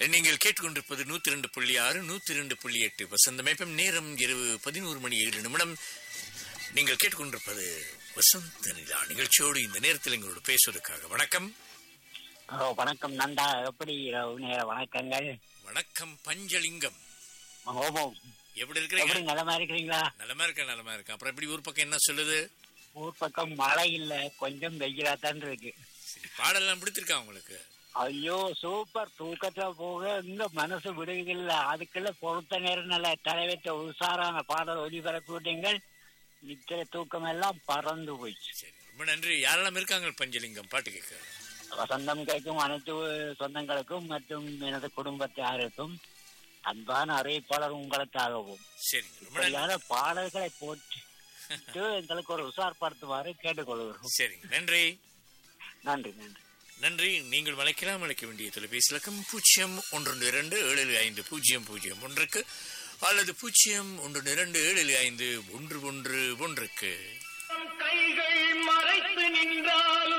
நீங்கள் கேட்டுக்கொண்டிருப்பது நூத்தி ரெண்டு புள்ளி ஆறு நூத்தி ரெண்டு புள்ளி எட்டு வசந்தமைப்பம் நேரம் இரவு பதினோரு மணி ஏழு நிமிடம் நீங்கள் கேட்டுக்கொண்டிருப்பது வசந்த நிலா நிகழ்ச்சியோடு இந்த நேரத்தில் எங்களோடு பேசுவதற்காக வணக்கம் ஓ வணக்கம் நந்தா எப்படி இரவு நேர வணக்கங்கள் வணக்கம் பஞ்சலிங்கம் ஓமோ எப்படி இருக்கிறீங்க எப்படி நலமா இருக்கிறீங்களா நலமா இருக்க நலமா இருக்க அப்புறம் எப்படி ஊர் பக்கம் என்ன சொல்லுது ஊர் பக்கம் மழை இல்ல கொஞ்சம் வெயிலா தான் இருக்கு சரி, பாடலாம் பிடித்திருக்கா உங்களுக்கு ஐயோ சூப்பர் தூக்கத்துல போக இங்க மனசு விடுவதில்ல அதுக்குள்ள பொறுத்த நேரம் நல்ல தலைவற்ற உஷாரான பாடல் ஒளிபரப்பு விட்டீங்கள் நித்திர தூக்கம் எல்லாம் பறந்து போயிடுச்சு சரி ரொம்ப நன்றி யாரெல்லாம் இருக்காங்க பஞ்சலிங்கம் பாட்டு கேட்க வசந்தம் கேட்கும் அனைத்து சொந்தங்களுக்கும் மற்றும் எனது குடும்பத்தாருக்கும் அன்பான அறிவிப்பாளர் உங்களுக்காகவும் சரி ரொம்ப நன்றி இப்படியான பாடல்களை போட்டு எங்களுக்கு ஒரு உஷார்படுத்துமாறு கேட்டுக்கொள்கிறோம் சரிங்க நன்றி நன்றி நன்றி நன்றி நீங்கள் அழைக்கலாம் அழைக்க வேண்டிய தொலைபேசி இலக்கம் பூஜ்ஜியம் ஒன்று இரண்டு ஏழு ஐந்து பூஜ்ஜியம் பூஜ்ஜியம் ஒன்றுக்கு அல்லது பூஜ்ஜியம் ஒன்று இரண்டு ஏழு ஐந்து ஒன்று ஒன்று ஒன்றுக்கு கைகள் மறைத்து நின்றாலும்